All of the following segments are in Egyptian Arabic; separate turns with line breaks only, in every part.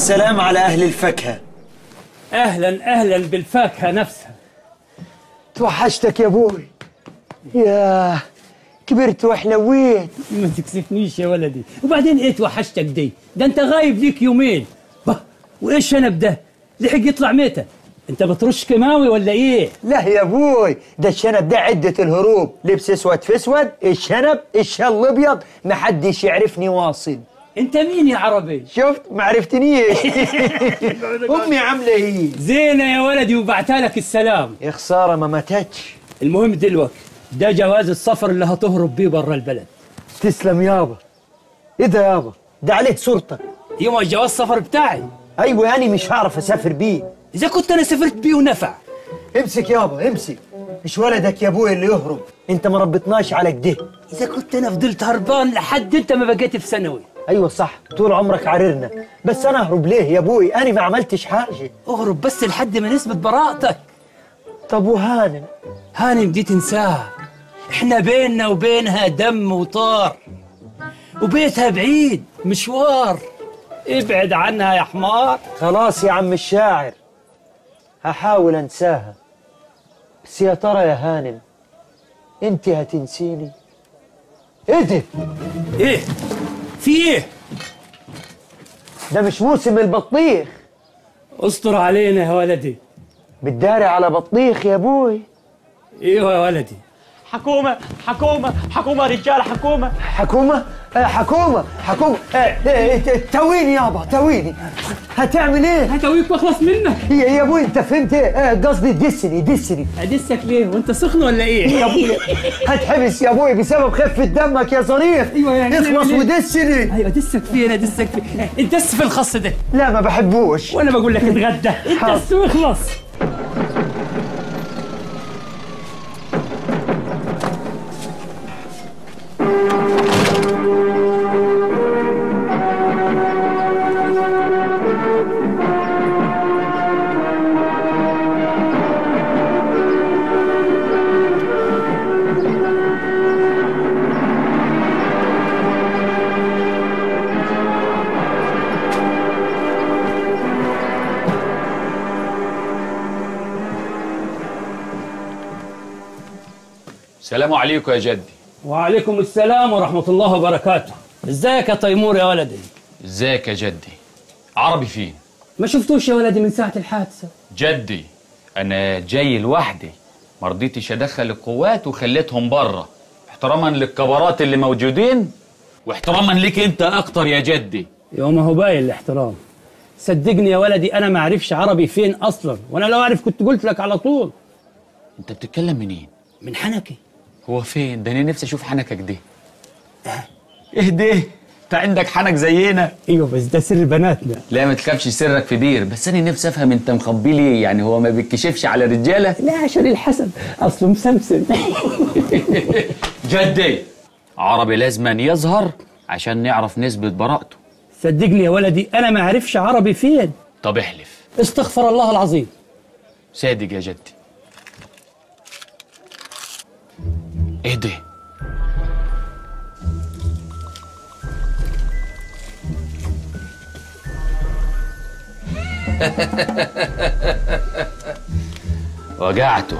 السلام على أهل الفاكهة
اهلا اهلا بالفاكهه نفسها
توحشتك يا ابوي يا كبرت وحلويت
ما تكسفنيش يا ولدي وبعدين ايه توحشتك دي ده انت غايب ليك يومين باه وايه الشنب ده لحق يطلع ميتة انت بترش كيماوي ولا ايه
لا يا ابوي ده الشنب ده عدة الهروب لبس اسود في اسود الشنب الشال الابيض محدش يعرفني واصل
انت مين يا عربي
شفت ما عرفتنيش امي عامله ايه
زينه يا ولدي وبعتها لك السلام
يا خساره ما ماتتش
المهم دلوقتي ده جواز السفر اللي هتهرب بيه برا البلد
تسلم يابا ايه ده يابا ده عليه صورتك
يوم الجواز السفر بتاعي
ايوه يعني مش هعرف اسافر بيه
اذا كنت انا سافرت بيه ونفع
امسك يابا امسك مش ولدك يا ابوي اللي يهرب انت ما ربطناش على كده
اذا كنت انا فضلت هربان لحد انت ما بقيت في ثانوي
ايوه صح طول عمرك عررنا بس انا اهرب ليه يا ابوي انا ما عملتش حاجه
اهرب بس لحد ما نثبت براءتك
طب وهانم
هانم دي تنساها احنا بيننا وبينها دم وطار وبيتها بعيد مشوار ابعد عنها يا حمار
خلاص يا عم الشاعر هحاول انساها بس يا ترى يا هانم انت هتنسيني ايه ده
ايه في ايه
ده مش موسم البطيخ
استر علينا يا ولدي
بتداري على بطيخ يا ابوي
ايوه يا ولدي
حكومة حكومة حكومة رجال حكومة
حكومة آه حكومة حكومة آه آه ت- تويني يابا تويني هتعمل ايه
هتويك واخلص منك
يا يا ابوي انت فهمت ايه آه، قصدي دسني دسني
ادسك ليه وانت سخن ولا ايه
يا ابوي هتحبس يا ابوي بسبب خفة دمك يا ظريف
أيوة يعني
اخلص
نعمل إيه؟
ودسني
ايوه دسك فين ادسك فين ادس في الخص ده
لا ما بحبوش
وانا بقول لك اتغدى ادس واخلص
السلام عليكم يا جدي
وعليكم السلام ورحمه الله وبركاته ازيك يا تيمور يا ولدي
ازيك يا جدي عربي فين
ما شفتوش يا ولدي من ساعه الحادثه
جدي انا جاي لوحدي ما رضيتش ادخل القوات وخليتهم بره احتراما للكبارات اللي موجودين واحتراما ليك انت اكتر يا جدي
يوم هو باين الاحترام صدقني يا ولدي انا ما اعرفش عربي فين اصلا وانا لو اعرف كنت قلت لك على طول
انت بتتكلم منين
من حنكي
هو فين ده انا نفسي اشوف حنكك ده ايه ده انت عندك حنك زينا
ايوه بس ده سر بناتنا
لا ما تخافش سرك في بير بس انا نفسي افهم انت مخبي ليه يعني هو ما بيتكشفش على رجاله
لا عشان الحسد اصله مسمسم
جدي عربي لازما يظهر عشان نعرف نثبت براءته
صدقني يا ولدي انا ما اعرفش عربي فين
طب احلف
استغفر الله العظيم
صادق يا جدي ايه ده وجعته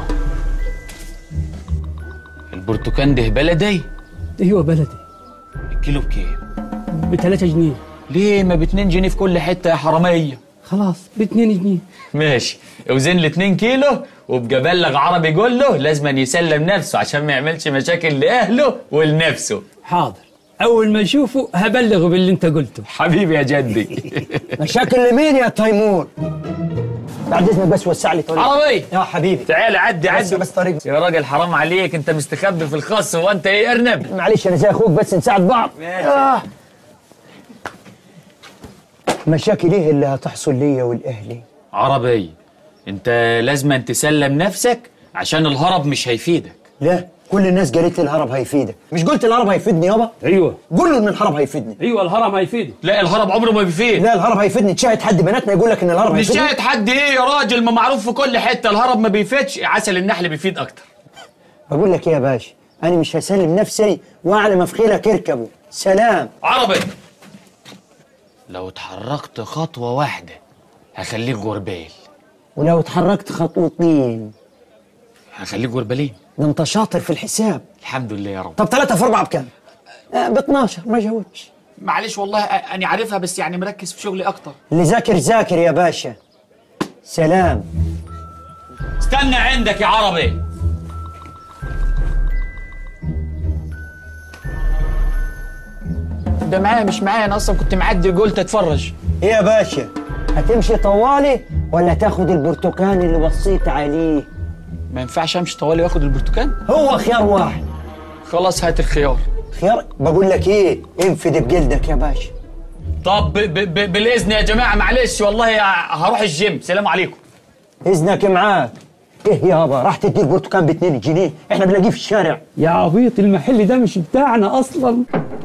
البرتقان ده بلدي
ايوه بلدي
الكيلو بكام
ب 3 جنيه
ليه ما باتنين جنيه في كل حته يا حراميه
خلاص ب 2 جنيه
ماشي اوزن لي 2 كيلو وابقى بلغ عربي يقول له لازم يسلم نفسه عشان ما يعملش مشاكل لاهله ولنفسه
حاضر اول ما اشوفه هبلغه باللي انت قلته
حبيبي يا جدي
مشاكل لمين يا تيمور بعد اذنك بس وسع لي طريق
عربي
يا حبيبي
تعال عدي
بس
عدي
بس طريق
يا راجل حرام عليك انت مستخبي في الخاص وانت ايه ارنب
معلش انا زي اخوك بس نساعد بعض آه. مشاكل ايه اللي هتحصل ليا ولاهلي
عربي انت لازم تسلم نفسك عشان الهرب مش هيفيدك
لا كل الناس قالت لي الهرب هيفيدك مش قلت الهرب هيفيدني يابا
ايوه
قول له ان الهرب هيفيدني
ايوه الهرم هيفيده
لا الهرب عمره ما بيفيد
لا الهرب هيفيدني تشاهد حد بناتنا يقول لك ان الهرب
مش
هيفيدني
شاهد حد ايه يا راجل ما معروف في كل حته الهرب ما بيفيدش عسل النحل بيفيد اكتر
بقول لك ايه يا باشا انا مش هسلم نفسي واعلى ما في خيلك اركبوا سلام
عربي لو اتحركت خطوة واحدة هخليك جوربيل
ولو اتحركت خطوتين
هخليك جوربالين
ده انت شاطر في الحساب
الحمد لله يا رب
طب ثلاثة في أربعة بكام؟ آه ب 12 ما جاوبش
معلش والله أ- أنا عارفها بس يعني مركز في شغلي أكتر
اللي ذاكر ذاكر يا باشا سلام
استنى عندك يا عربي ده معايا مش معايا أنا أصلا كنت معدي قلت أتفرج
إيه يا باشا هتمشي طوالي ولا تاخد البرتقال اللي وصيت عليه
ما ينفعش أمشي طوالي وآخد البرتقال
هو خيار واحد
خلاص هات الخيار
خيار بقول لك ايه انفد بجلدك يا باشا
طب ب ب ب بالإذن يا جماعة معلش والله هروح الجيم سلام عليكم
اذنك معاك ايه يابا راح تدي البرتقال ب 2 جنيه احنا بنلاقيه في الشارع
يا عبيط المحل ده مش بتاعنا اصلا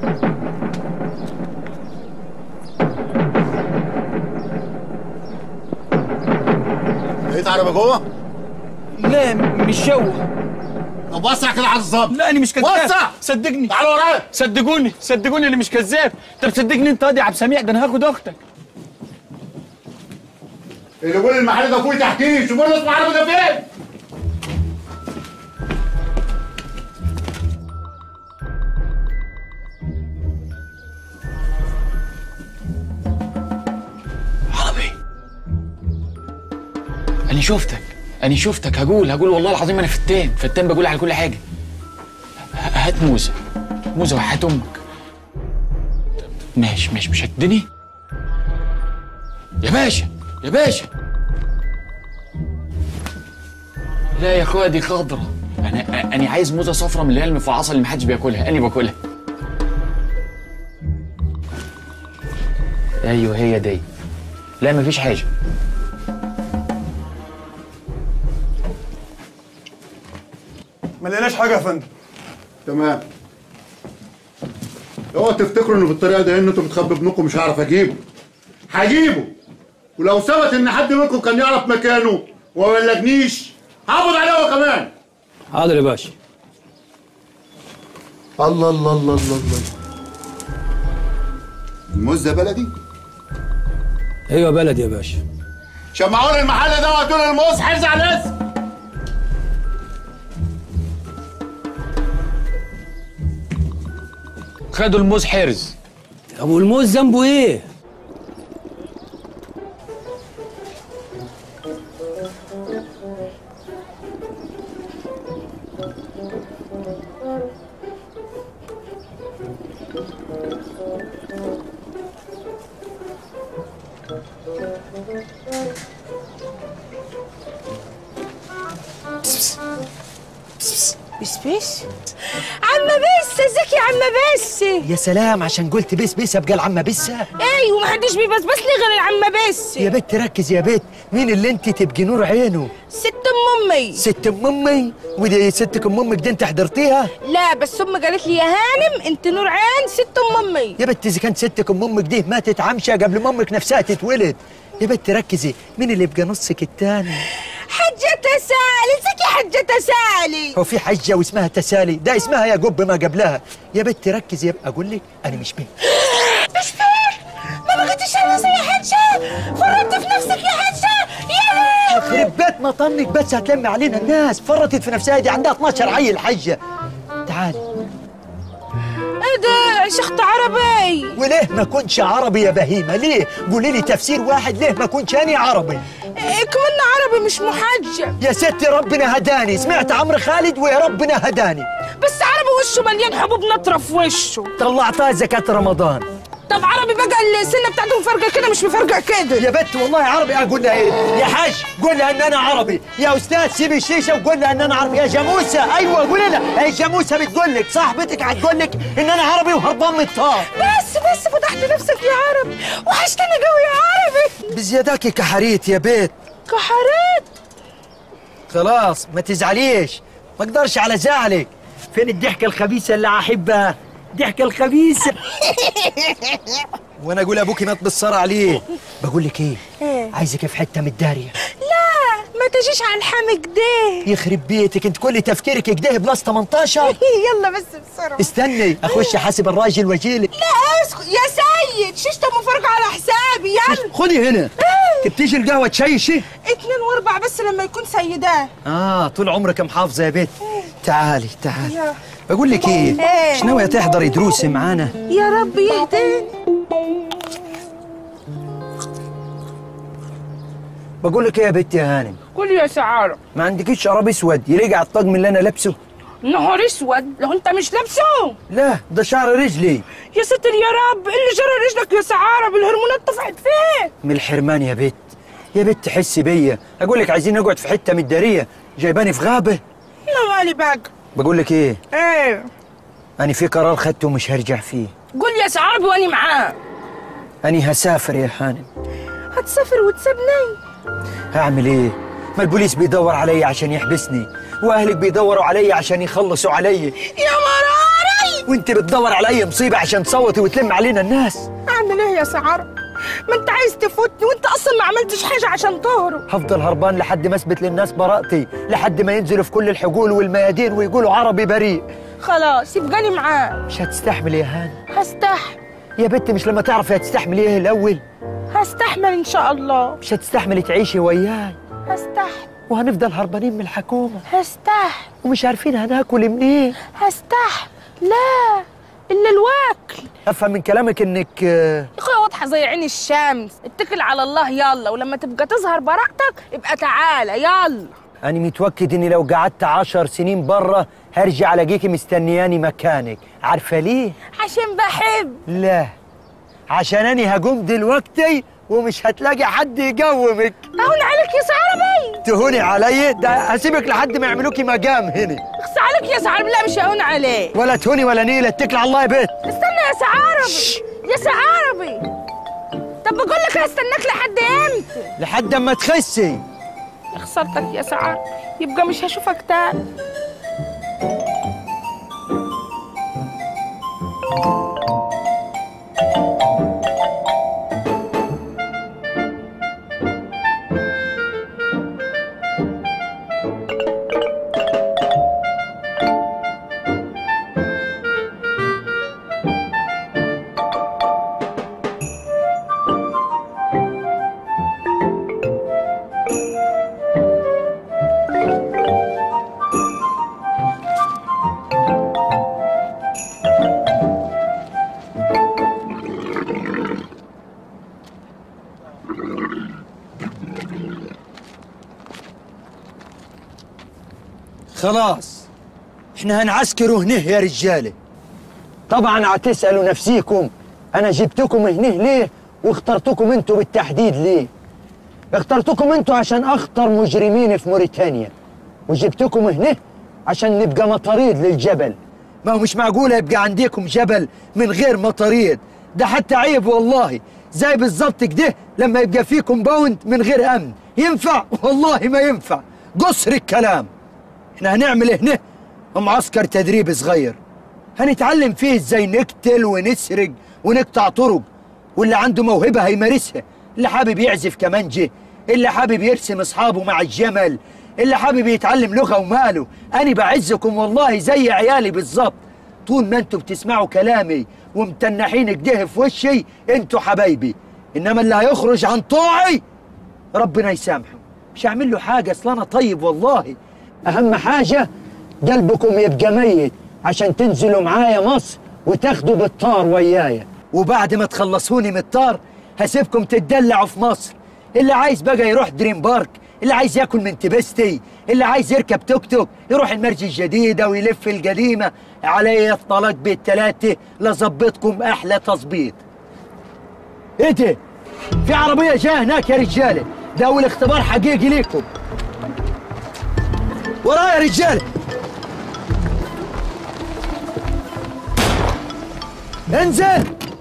لقيت عربي جوه؟
لا مش هو
طب وسع كده على الظبط
لا انا مش كذاب
وسع
صدقني
تعال ورايا
صدقوني صدقوني اللي مش كذاب طب صدقني انت قاضي يا عبد سميع ده انا هاخد اختك
اللي يقول المحل ده فوق تحتيه شوفوا لنا اسم عربي ده فين؟
عربي أنا شفتك أنا شفتك هقول هقول والله العظيم أنا فتان فتان بقول على كل حاجة ه- هات موزة موزة وحياة أمك ماشي ماشي مش هتدني يا باشا يا باشا لا يا اخويا دي خضرة انا انا عايز موزه صفرا من اللي هي المفعصه اللي محدش بياكلها انا باكلها ايوه هي دي لا مفيش حاجه
ما لقيناش حاجه يا فندم
تمام اوعوا تفتكروا انه بالطريقه دي ان انتوا بتخبوا ابنكم مش هعرف اجيبه هجيبه ولو ثبت ان حد منكم كان يعرف مكانه وما بلغنيش هقبض عليه هو كمان
حاضر يا باشا
الله الله الله الله الله الموز ده بلدي
ايوه بلد يا باشا
شمعوا لي المحل ده وهاتوا لي الموز حرز على الاسم
خدوا الموز حرز
طب والموز ذنبه ايه
بس بس عم بس ازيك يا عم بس
يا سلام عشان قلت بس بس ابقى العمه بسه
ايوه محدش بيبسبس لي غير العم بس
يا بنت ركز يا بنت مين اللي انت تبقي نور عينه
ست ام امي
ست ام امي ودي ستك ام امك دي انت حضرتيها
لا بس امي قالت لي يا هانم انت نور عين ست ام امي
يا بنت اذا كانت ستك ام امك دي ماتت عمشه قبل ما امك نفسها تتولد يا بنت ركزي مين اللي يبقى نصك التاني
حجة تسالي ازيك يا حجة تسالي
هو في حجه واسمها تسالي ده اسمها يا قب ما قبلها يا بنت ركزي يبقى اقول لك انا مش بنت
مش فير ما بغيتش الناس يا حجة فرطت في نفسك يا حجة يا لهوي
يخرب بيت مطنك بس هتلم علينا الناس فرطت في نفسها دي عندها 12 عيل حجه تعالي
ايه ده شخط عربي
وليه ما كنتش عربي يا بهيمه ليه قولي لي تفسير واحد ليه ما كنتش انا عربي
إيه كمان عربي مش محجب
يا ستي ربنا هداني سمعت عمرو خالد ويا ربنا هداني
بس عربي وشه مليان حبوب نطرة في وشه
طلعتها زكاة رمضان
طب عربي بقى السنة بتاعته مفرقة كده مش مفرقة كده
يا بنت والله عربي اقول لها ايه يا حاج قول لها ان انا عربي يا استاذ سيبي الشيشه وقول لها ان انا عربي يا جاموسه ايوه قولي لها هي جاموسه بتقول لك صاحبتك هتقول لك ان انا عربي وهربان من الطار
بس بس فتحت نفسك يا عربي وحشتني قوي يا عربي
بزياداكي كحريت يا بيت
كحرات
خلاص ما تزعليش ما اقدرش على زعلك فين الضحكه الخبيثه اللي احبها الضحكه الخبيثه وانا اقول ابوكي مات بالصرع عليه بقول لك ايه
إيه؟
عايزك في حته متداريه
لا ما تجيش على الحمق ده
يخرب بيتك انت كل تفكيرك كده بلس 18
يلا بس بسرعة
استني اخش حاسب الراجل واجيلك
لا اسكت يا سيد شيشته مفرقة على حسابي يلا
خدي هنا تبتيجي القهوه تشيشي
اتنين واربع بس لما يكون سيداه
اه طول عمرك محافظه يا بنت تعالي تعالي
يا.
بقول لك ايه
إيه؟
مش ناويه تحضري دروس معانا
يا رب يهديني
بقول لك ايه يا بنت يا هانم
قول يا سعارة
ما عندكيش شراب اسود يليق على الطقم اللي انا لابسه
نهار اسود لو انت مش لابسه
لا ده شعر رجلي
يا ستر يا رب ايه اللي جرى رجلك يا سعارة بالهرمونات طفحت فين
من الحرمان يا بت يا بت حسي بيا اقول لك عايزين نقعد في حته متداريه جايباني في غابه
انا مالي بقى
بقول لك ايه
ايه
انا في قرار خدته ومش هرجع فيه
قول يا سعارة واني معاه
انا هسافر يا هانم
هتسافر وتسيبني
هعمل ايه ما البوليس بيدور علي عشان يحبسني واهلك بيدوروا علي عشان يخلصوا علي
يا مراري
وانت بتدور على اي مصيبه عشان تصوتي وتلم علينا الناس
اعمل ايه يا سعارة ما انت عايز تفوتني وانت اصلا ما عملتش حاجة عشان تهرب
هفضل هربان لحد ما اثبت للناس براءتي لحد ما ينزلوا في كل الحقول والميادين ويقولوا عربي بريء
خلاص يبقاني معاه
مش هتستحمل يا هانم
هستحمل
يا بنت مش لما تعرفي هتستحمل ايه الاول
هستحمل ان شاء الله
مش هتستحملي تعيشي وياي
هستحمل
وهنفضل هربانين من الحكومه
هستحمل
ومش عارفين هناكل منين
هستحمل لا الا الواكل
افهم من كلامك انك آه،
يا اخويا واضحه زي عين الشمس اتكل على الله يلا ولما تبقى تظهر براءتك ابقى تعالى يلا
انا متوكد اني لو قعدت عشر سنين بره هرجع الاقيكي مستنياني مكانك عارفه ليه
عشان بحب
لا عشان اني هقوم دلوقتي ومش هتلاقي حد يقومك
اهون عليك يا سعربي
تهوني علي ده هسيبك لحد ما يعملوكي مقام هنا
اخس عليك يا سعربي لا مش ههون عليك
ولا تهوني ولا نيله اتكل على الله يا بيت
استنى يا سعربي يا سعربي طب بقول لك هستناك لحد امتى
لحد اما تخسي
يا خسارتك يا سعربي يبقى مش هشوفك تاني
خلاص احنا هنعسكروا هنا يا رجاله طبعا هتسالوا نفسيكم انا جبتكم هنا ليه واخترتكم انتوا بالتحديد ليه اخترتكم انتوا عشان اخطر مجرمين في موريتانيا وجبتكم هنا عشان نبقى مطاريد للجبل ما هو مش معقول يبقى عندكم جبل من غير مطاريد ده حتى عيب والله زي بالظبط كده لما يبقى فيه كومباوند من غير امن ينفع والله ما ينفع قصر الكلام احنا هنعمل هنا معسكر تدريب صغير هنتعلم فيه ازاي نقتل ونسرق ونقطع طرق واللي عنده موهبة هيمارسها اللي حابب يعزف كمانجة اللي حابب يرسم اصحابه مع الجمل اللي حابب يتعلم لغة وماله انا بعزكم والله زي عيالي بالظبط طول ما انتوا بتسمعوا كلامي ومتنحين كده في وشي انتوا حبايبي انما اللي هيخرج عن طوعي ربنا يسامحه مش هعمل له حاجة اصل انا طيب والله اهم حاجة قلبكم يبقى ميت عشان تنزلوا معايا مصر وتاخدوا بالطار ويايا وبعد ما تخلصوني من الطار هسيبكم تتدلعوا في مصر اللي عايز بقى يروح دريم بارك اللي عايز ياكل من تبستي اللي عايز يركب توك توك يروح المرج الجديدة ويلف القديمة علي الطلاق بالتلاتة لظبطكم أحلى تظبيط ايه ده؟ في عربية جاية هناك يا رجالة ده أول اختبار حقيقي ليكم ورايا يا رجالة انزل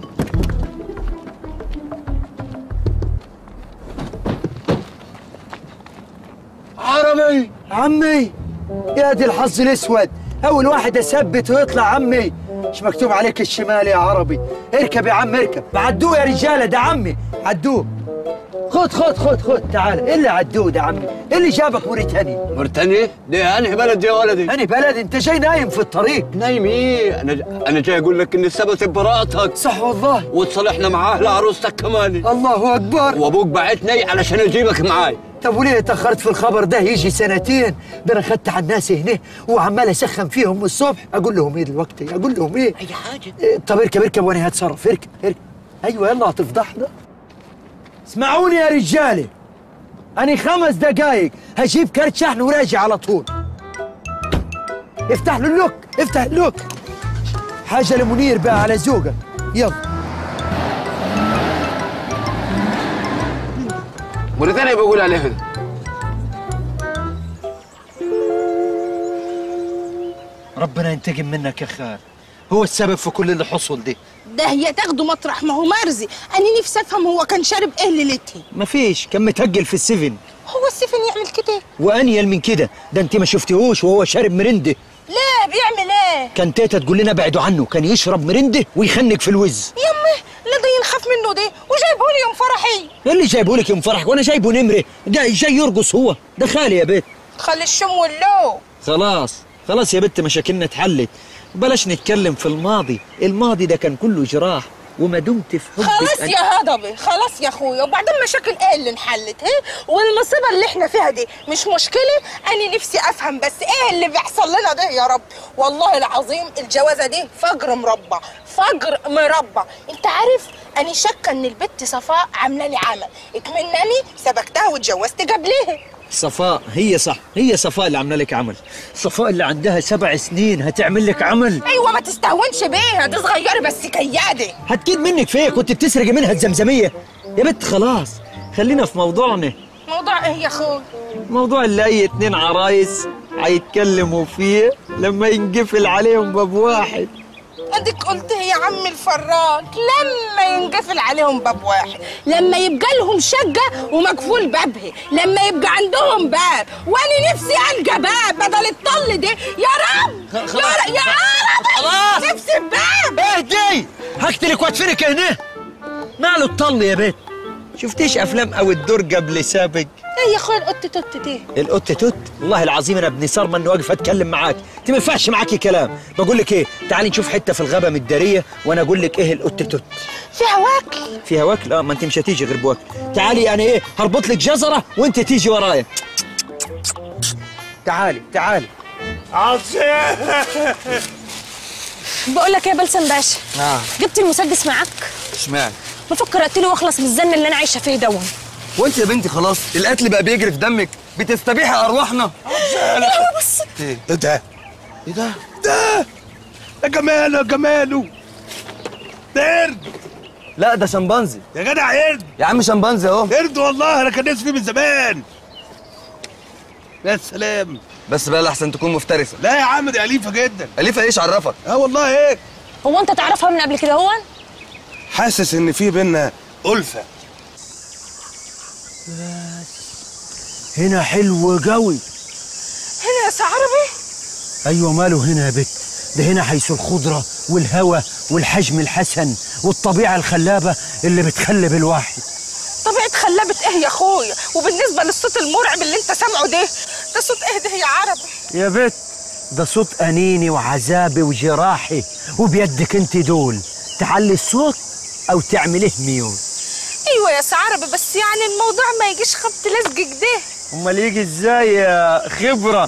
عربي عمي يا دي الحظ الاسود اول واحد اثبت ويطلع عمي مش مكتوب عليك الشمال يا عربي اركب يا عم اركب عدوه يا رجاله ده عمي عدوه خد خد خد خد تعال إيه اللي عدود يا عمي إيه اللي جابك موريتانيا
مرتني دي انهي بلد يا ولدي
أنا بلد أنت جاي نايم في الطريق
نايم ايه انا انا جاي اقول لك ان السبب براءتك
صح والله
وتصالحنا معاه لعروستك كمان
الله أكبر
وابوك بعتني علشان اجيبك معاي
طب وليه تأخرت في الخبر ده يجي سنتين ده أنا خدت على الناس هنا وعمال أسخن فيهم من الصبح أقول لهم إيه دلوقتي أقول لهم إيه
اي حاجه
إيه، طب اركب اركب وانا هتصرف اركب اركب ايوه يلا هتفضحنا اسمعوني يا رجاله انا خمس دقايق هجيب كارت شحن وراجع على طول افتح له اللوك افتح اللوك حاجه لمنير بقى على ذوقك يلا
موريتانيا بقول عليها ده.
ربنا ينتقم منك يا خال هو السبب في كل اللي حصل ده
ده هي تاخده مطرح ما هو مرزي انا نفسي افهم هو كان شارب ايه ليلتها
مفيش كان متهجل في السفن
هو السفن يعمل كده
وانيل من كده ده انت ما شفتهوش وهو شارب مرنده
لا بيعمل ايه
كان تيتا تقول لنا بعدوا عنه كان يشرب مرنده ويخنق في الوز
يمه لا ده ينخاف منه ده وجايبه لي يوم فرحي
ايه اللي جايبه لك يوم فرحك وانا جايبه نمره ده جاي يرقص هو ده خالي يا بيت
خلي الشم واللو
خلاص خلاص يا بت مشاكلنا اتحلت بلاش نتكلم في الماضي الماضي ده كان كله جراح وما دمت في حبك
خلاص
أنا-
يا هضبي خلاص يا اخويا وبعدين مشاكل ايه اللي انحلت ايه والمصيبه اللي احنا فيها دي مش مشكله انا نفسي افهم بس ايه اللي بيحصل لنا ده يا رب والله العظيم الجوازه دي فجر مربع فجر مربع انت عارف انا شاكه ان البت صفاء عامله لي عمل اكمنني سبكتها واتجوزت قبلها
صفاء هي صح هي صفاء اللي عامله لك عمل صفاء اللي عندها سبع سنين هتعمل لك عمل
ايوه ما تستهونش بيها دي صغيره بس كياده
هتكيد منك فيه كنت بتسرقي منها الزمزميه يا بت خلاص خلينا في موضوعنا
موضوع ايه يا اخويا
موضوع اللي اي اتنين عرايس هيتكلموا فيه لما ينقفل عليهم باب واحد
اديك قلت يا عم الفراج لما ينقفل عليهم باب واحد لما يبقى لهم شقه ومقفول بابها لما يبقى عندهم باب وانا نفسي القى باب بدل الطل ده يا رب يا, ر... يا عرب
خلاص.
نفسي باب
اهدي هقتلك وادفنك هنا ماله الطل يا بيت شفتيش افلام او الدور قبل سابق
ايه يا اخويا القط توت دي
القط توت والله العظيم انا ابن صار من واقف اتكلم معاك انت ما ينفعش معاكي كلام بقول لك ايه تعالي نشوف حته في الغابه متداريه وانا اقول لك ايه القط توت
فيها واكل
فيها واكل اه ما انت مش هتيجي غير بواكل تعالي انا ايه هربط لك جزره وانت تيجي ورايا تعالي تعالي
بقول لك يا بلسم باشا
نعم
جبت المسدس معاك
اشمعنى
بفكر اقتله واخلص من الزن اللي انا عايشه فيه دون
وانت يا بنتي خلاص القتل بقى بيجري في دمك بتستبيحي ارواحنا
هو بص
ايه
ده ده
ايه ده
ده ده جماله جماله ده قرد
لا ده شمبانزي
يا جدع قرد
يا عم شمبانزي اهو
قرد والله انا كان نفسي فيه من زمان يا سلام
بس بقى لحسن تكون مفترسه
لا يا عم دي اليفه جدا
اليفه ايش عرفك
اه والله هيك
هو انت تعرفها من قبل كده هو
حاسس ان في بينا ألفة
هنا حلو قوي
هنا يا سي عربي
ايوه ماله هنا يا بت ده هنا حيث الخضره والهواء والحجم الحسن والطبيعه الخلابه اللي بتخلب الواحد
طبيعة خلابة ايه يا اخويا وبالنسبة للصوت المرعب اللي انت سامعه ده ده صوت ايه ده يا عربي
يا بت ده صوت انيني وعذابي وجراحي وبيدك انت دول تعلي الصوت او تعمليه ميوت
ايوه يا سي عربي بس يعني الموضوع ما يجيش خبط لزق كده
امال يجي ازاي يا خبره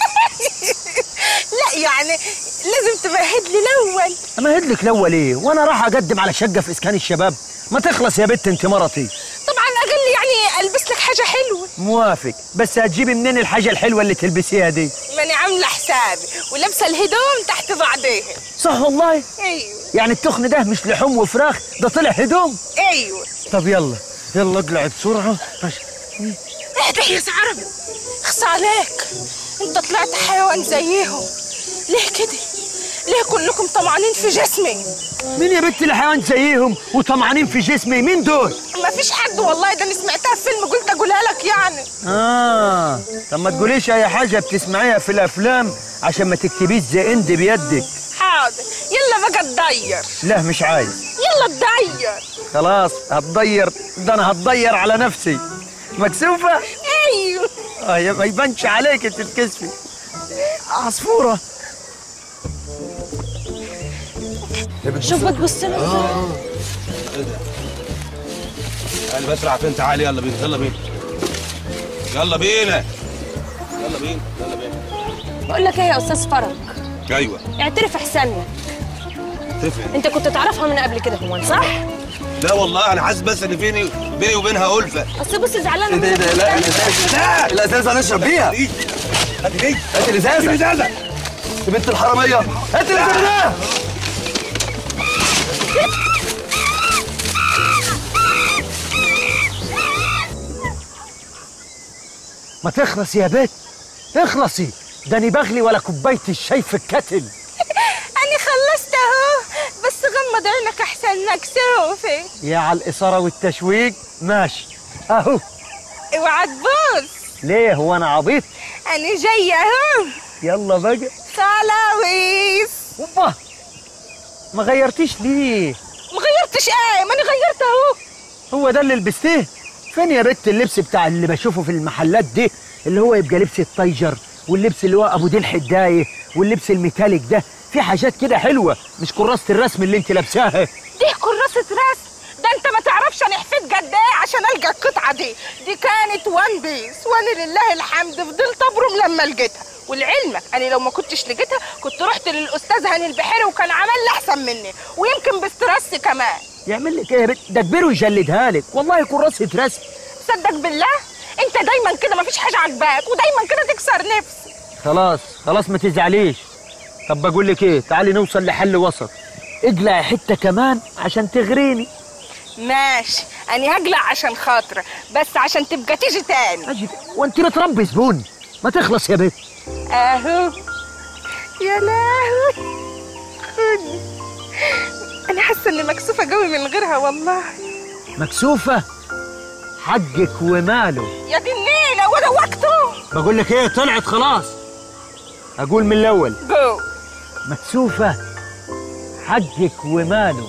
لا يعني لازم تمهد لي الاول
امهد لك الاول ايه وانا راح اقدم على شقه في اسكان الشباب ما تخلص يا بت انت مرتي
طبعا اقل يعني البس لك حاجه حلوه
موافق بس هتجيبي منين الحاجه الحلوه اللي تلبسيها دي
ماني عامله حسابي ولابسه الهدوم تحت بعضيها
صح والله
ايوه
يعني التخن ده مش لحوم وفراخ ده طلع هدوم
ايوه
طب يلا يلا اقلع بسرعه
اهدى يا سي عربي اخص عليك انت طلعت حيوان زيهم ليه كده ليه كلكم طمعانين في جسمي
مين يا بنت الحيوان زيهم وطمعانين في جسمي مين دول
ما فيش حد والله ده انا سمعتها في فيلم قلت اقولها لك يعني
اه طب ما تقوليش اي حاجه بتسمعيها في الافلام عشان ما تكتبيش زي اند بيدك
حاضر يلا بقى تدير
لا مش عايز
يلا تدير
خلاص هتضير ده انا هتضير على نفسي مكسوفة؟
ايوه
اه يا ما يبانش عليك انت تتكسفي عصفورة
شوف بتبص لنا
تعالي بسرع فين تعالي يلا بينا يلا بينا يلا بينا يلا بينا يلا بينا
بقول لك ايه يا استاذ فرج
ايوه
اعترف احسن لك
تفهم
انت كنت تعرفها من قبل كده هو صح
لا والله انا حاسس بس ان بيني بيني وبينها الفه
اصل بص زعلانه
ايه ده ايه ده لا
منك.
الازازه الازازه هنشرب بيها
هات دي
هات الازازه
الازازه
يا بنت الحراميه هات الازازه
ما تخلصي يا بت اخلصي ده انا بغلي ولا كوباية الشاي في الكتل
انا خلصت اهو بس غمض عينك احسن مكسوفه
يا على الإثارة والتشويق ماشي اهو
اوعى تبص
ليه هو انا عبيط
انا جايه اهو
يلا بقى
خلاويص
اوبا ما غيرتيش ليه
ما غيرتش ايه ما انا غيرت اهو
هو ده اللي لبستيه فين يا بت اللبس بتاع اللي بشوفه في المحلات دي اللي هو يبقى لبس الطيجر واللبس اللي هو ابو ديل حدايه واللبس الميتاليك ده في حاجات كده حلوه مش كراسه الرسم اللي انت لابساها
دي كراسة رسم ده انت ما تعرفش انا حفيت قد ايه عشان القى القطعة دي دي كانت وان بيس وانا لله الحمد فضلت ابرم لما لقيتها ولعلمك انا لو ما كنتش لقيتها كنت رحت للاستاذ هاني البحيري وكان عمل لي احسن مني ويمكن باسترس كمان
يعمل لك ايه يا بت ده كبير ويجلدها لك والله كراسه رسم
صدق بالله انت دايما كده مفيش حاجة عجباك ودايما كده تكسر نفسي
خلاص خلاص ما تزعليش طب بقول لك ايه تعالي نوصل لحل وسط اقلعي حته كمان عشان تغريني
ماشي انا هقلع عشان خاطرك بس عشان تبقى تيجي تاني
أجي وانت بتربي زبون ما تخلص يا بت
اهو يا لهوي خد انا حاسه اني مكسوفه قوي من غيرها والله
مكسوفه حقك وماله
يا دي النيله وده وقته
بقول لك ايه طلعت خلاص اقول من الاول
جو
مكسوفه حقك وماله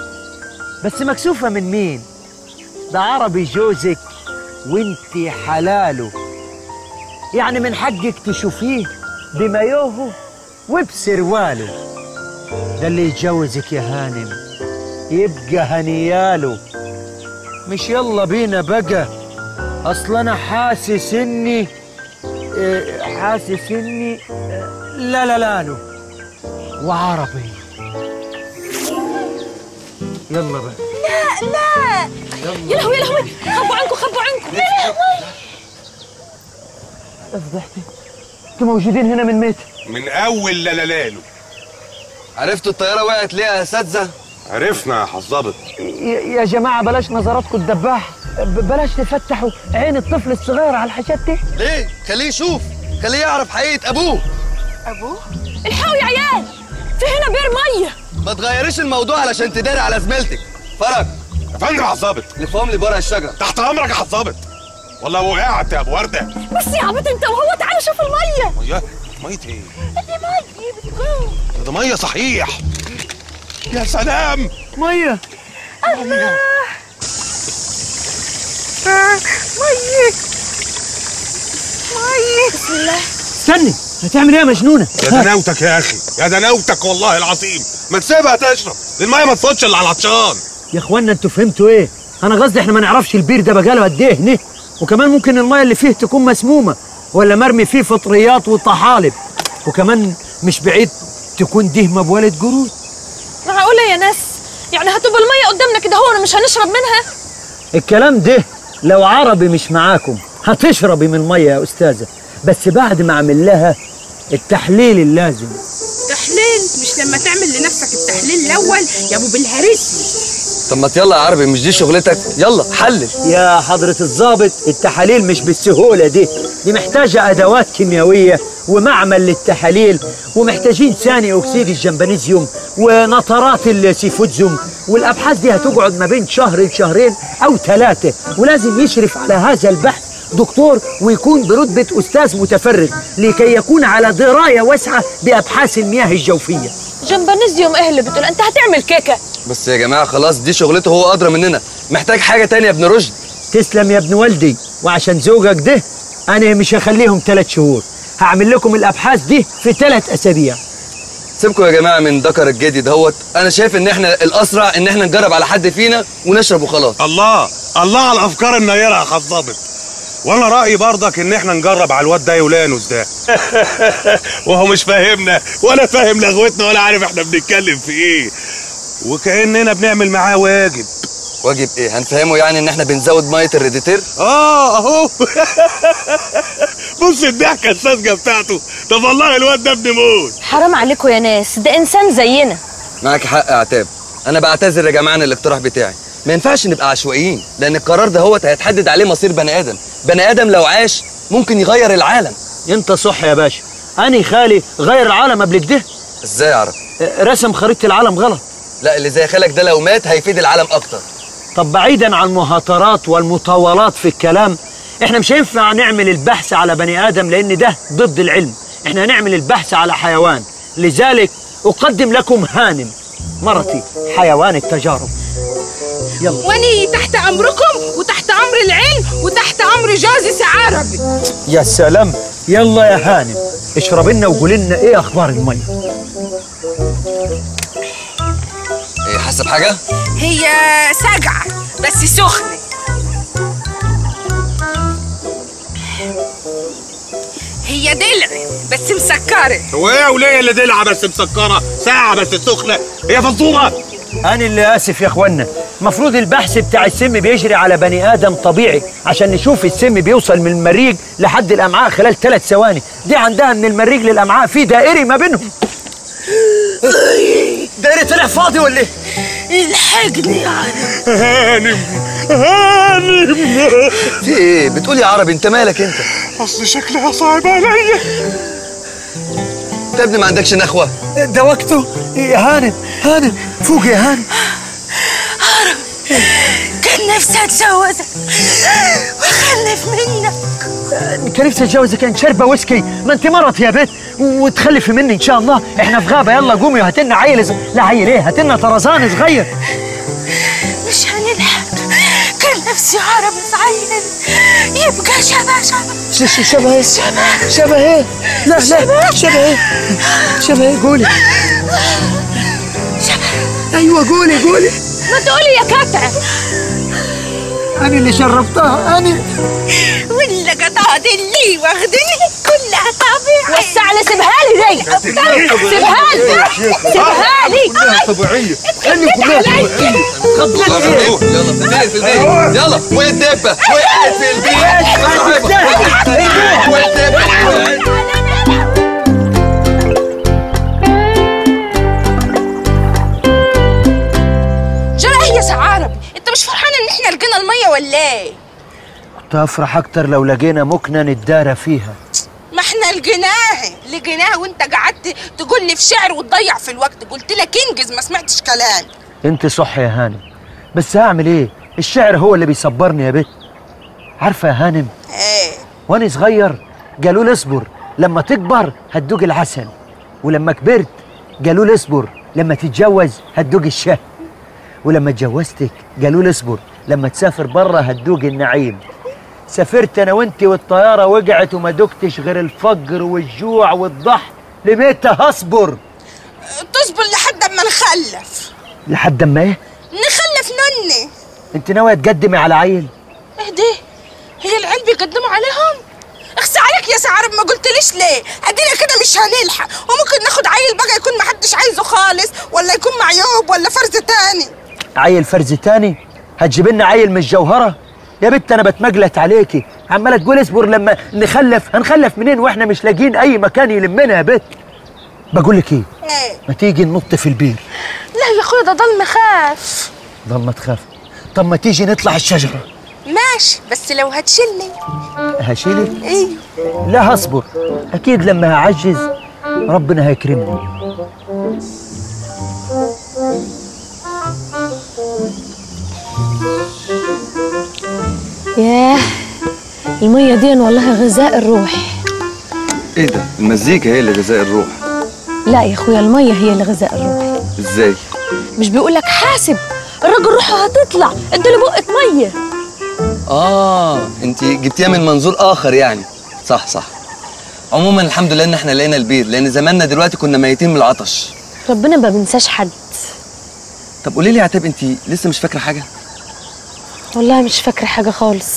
بس مكسوفه من مين ده عربي جوزك وانت حلاله يعني من حقك تشوفيه بمايوه وبسرواله ده اللي يتجوزك يا هانم يبقى هنياله مش يلا بينا بقى اصل انا حاسس اني إيه، حاسس اني آه، لا لا لا له وعربي يلا بقى
لا لا يا لهوي يا لهوي خبوا عنكم خبوا عنكم يا لهوي
فضحتي انتوا موجودين هنا من متى
من اول لالالالو
عرفتوا الطياره وقعت ليه يا اساتذه
عرفنا يا حظابط
يا يا جماعه بلاش نظراتكم الدباح ب- بلاش تفتحوا عين الطفل الصغير على الحاجات دي
ليه خليه يشوف خليه يعرف حقيقه ابوه
ابوه
الحقوا يا عيال في هنا بير ميه
ما تغيريش الموضوع علشان تداري على زميلتك فرج
يا فندم يا حظابط
لفهم لي برق الشجره
تحت امرك يا حظابط والله وقعت يا ابو ورده
بس يا عبيط انت وهو تعالوا شوفوا الميه
ميه ميه ايه
دي ميه بتجو
ده ميه صحيح يا سلام
ميه
آه، ميه ميه بسم الله
استني هتعمل ايه يا مجنونه
يا دناوتك يا اخي يا دناوتك والله العظيم ما تسيبها تشرب الميه ما تفوتش الا على العطشان
يا اخوانا انتوا فهمتوا ايه انا قصدي احنا ما نعرفش البير ده بقاله قد ايه هنا وكمان ممكن الميه اللي فيه تكون مسمومه ولا مرمي فيه فطريات وطحالب وكمان مش بعيد تكون دي مبولة قرود
معقوله يا ناس يعني هتبقى الميه قدامنا كده هو مش هنشرب منها
الكلام ده لو عربي مش معاكم هتشربي من الميه يا استاذه بس بعد ما اعمل لها التحليل اللازم
تحليل مش لما تعمل لنفسك التحليل الاول يا ابو بالهرس
طب ما يلا يا عربي مش دي شغلتك يلا حلل
يا حضرة الضابط التحاليل مش بالسهولة دي دي محتاجة أدوات كيميائية ومعمل للتحاليل ومحتاجين ثاني أكسيد الجمبانيزيوم ونطرات السيفودزيوم والأبحاث دي هتقعد ما بين شهر لشهرين أو ثلاثة ولازم يشرف على هذا البحث دكتور ويكون برتبة أستاذ متفرغ لكي يكون على دراية واسعة بأبحاث المياه الجوفية
جمبانيزيوم ايه اللي بتقول انت هتعمل كيكه
بس يا جماعه خلاص دي شغلته هو ادرى مننا محتاج حاجه تانية يا ابن رشد
تسلم يا ابن والدي وعشان زوجك ده انا مش هخليهم ثلاث شهور هعمل لكم الابحاث دي في ثلاث اسابيع
سيبكم يا جماعه من ذكر الجدي دهوت انا شايف ان احنا الاسرع ان احنا نجرب على حد فينا ونشرب وخلاص
الله الله على الافكار النيره يا خضابط وانا رايي برضك ان احنا نجرب على الواد ده يولانوس ده وهو مش فاهمنا ولا فاهم لغوتنا ولا عارف احنا بنتكلم في ايه وكاننا بنعمل معاه واجب
واجب ايه هنفهمه يعني ان احنا بنزود ميه الريديتير
اه اهو بص الضحكه الساذجه بتاعته طب والله الواد ده ابن موت
حرام عليكم يا ناس ده انسان زينا
معاك حق يا عتاب انا بعتذر يا جماعه عن الاقتراح بتاعي ما ينفعش نبقى عشوائيين لان القرار ده هو هيتحدد عليه مصير بني ادم بني ادم لو عاش ممكن يغير العالم
انت صح يا باشا انا خالي غير العالم قبل كده
ازاي اعرف
رسم خريطه العالم غلط
لا اللي زي خالك ده لو مات هيفيد العالم اكتر
طب بعيدا عن المهاترات والمطاولات في الكلام احنا مش هينفع نعمل البحث على بني ادم لان ده ضد العلم احنا هنعمل البحث على حيوان لذلك اقدم لكم هانم مرتي حيوان التجارب يلا
واني تحت امركم وتحت امر العلم وتحت امر جوزي سعاربي
يا سلام يلا يا هانم اشرب لنا وقول لنا ايه اخبار الميه
ايه حاسه بحاجه
هي سجعة بس سخنة هي دلع بس مسكرة
وايه وليه اللي دلعه بس مسكره ساعه بس سخنه هي فطومه
انا اللي اسف يا اخوانا المفروض البحث بتاع السم بيجري على بني ادم طبيعي عشان نشوف السم بيوصل من المريج لحد الامعاء خلال ثلاث ثواني دي عندها من المريج للامعاء في دائري ما بينهم دائري طلع فاضي ولا ايه
الحقني يا عالم
هانم هانم
في ايه بتقول يا عربي انت مالك انت
اصل شكلها صعب عليا
انت يا ابني ما عندكش نخوه
ده وقته يا هانم هانم فوق يا هانم
كان نفسي اتجوزك واخلف منك
كان نفسي اتجوزك كان شربه ويسكي ما انت مرض يا بنت وتخلفي مني ان شاء الله احنا في غابه يلا قومي وهات لنا عيل ز... لا عيل ايه هات لنا طرزان صغير
مش هنلحق كان نفسي عربي في عيل يبقى شبه شبه
ش- ش- شبه ايه
شبه
شبه ايه لا لا شبه ايه شبه ايه قولي ايوه قولي قولي
ما تقولي يا كتع
انا اللي شربتها انا
ولا قطعت اللي واخدني كلها طبيعي
وسع لي سيبها لي دي سيبها لي سيبها لي
طبيعيه
انا كلها
يلا في البيت يلا في البيت في البيت يلا وين الدبه وقعت في البيت صاحبها وين الدبه
جرى يا سعاربي انت مش فرحان ان احنا لقينا الميه ولا ايه
كنت افرح اكتر لو لقينا مكنه نتدارى فيها
ما احنا لقيناها لقيناها وانت قعدت تقول لي في شعر وتضيع في الوقت قلت لك انجز ما سمعتش كلام
انت صح يا هانم بس هعمل ايه الشعر هو اللي بيصبرني يا بت عارفه يا هانم
ايه
وانا صغير قالوا لي اصبر لما تكبر هتدوق العسل ولما كبرت قالوا لي اصبر لما تتجوز هتدوق الشهد ولما اتجوزتك قالوا لي اصبر لما تسافر بره هتدوق النعيم سافرت انا وانت والطياره وقعت وما دقتش غير الفقر والجوع والضحك لمتى هصبر
تصبر لحد اما نخلف
لحد ما ايه
نخلف نني
انت ناويه تقدمي على عيل
اهدي هي العيال بيقدموا عليهم اخسى عليك يا سعارب ما قلتليش ليه ادينا كده مش هنلحق وممكن ناخد عيل بقى يكون محدش عايزه خالص ولا يكون معيوب ولا فرز تاني
عيل فرز تاني هتجيب لنا عيل مش جوهره يا بنت انا بتمجلت عليكي عماله تقول اصبر لما نخلف هنخلف منين واحنا مش لاقيين اي مكان يلمنا يا بنت بقول لك ايه
ايه
ما تيجي ننط في البير
لا يا اخويا ده ضل مخاف
ضل ما تخاف طب ما تيجي نطلع الشجره
ماشي بس لو هتشيلني
هشيلك
ايه
لا هصبر اكيد لما هعجز ربنا هيكرمني
ياه المية دي والله غذاء الروح
ايه ده المزيكا هي اللي غذاء الروح
لا يا اخويا المية هي اللي غذاء الروح
ازاي
مش بيقولك حاسب الراجل روحه هتطلع اديله بقة مية
اه انت جبتيها من منظور اخر يعني صح صح عموما الحمد لله ان احنا لقينا البير لان زماننا دلوقتي كنا ميتين من العطش
ربنا ما بنساش حد
طب قولي لي يا عتاب انت لسه مش فاكره حاجه
والله مش فاكرة حاجة خالص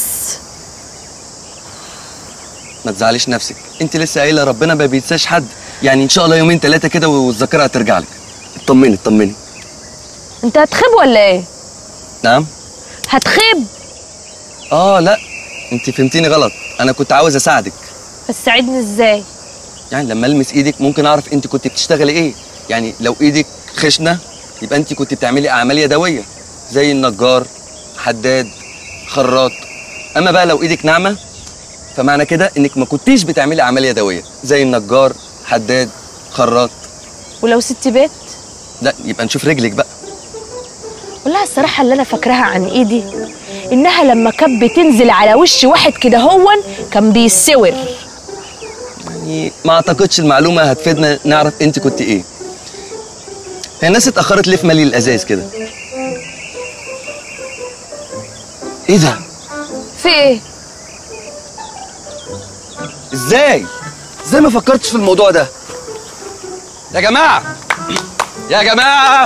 ما تزعليش نفسك انت لسه قايله ربنا ما بينساش حد يعني ان شاء الله يومين ثلاثه كده والذاكره هترجع لك اطمني اطمني
انت هتخيب ولا ايه؟
نعم
هتخيب
اه لا انت فهمتيني غلط انا كنت عاوز اساعدك
هتساعدني ازاي؟
يعني لما المس ايدك ممكن اعرف انت كنت بتشتغلي ايه يعني لو ايدك خشنه يبقى انت كنت بتعملي اعمال يدويه زي النجار حداد خراط اما بقى لو ايدك ناعمه فمعنى كده انك ما كنتيش بتعملي اعمال يدويه زي النجار حداد خراط
ولو ست بيت؟
لا يبقى نشوف رجلك بقى
والله الصراحة اللي أنا فاكراها عن إيدي إنها لما كانت بتنزل على وش واحد كده هون كان بيسور
يعني ما اعتقدش المعلومه هتفيدنا نعرف انت كنت ايه هي الناس اتاخرت ليه في ملي الازاز كده ايه ده
في إيه؟
ازاي ازاي ما فكرتش في الموضوع ده يا جماعه يا جماعه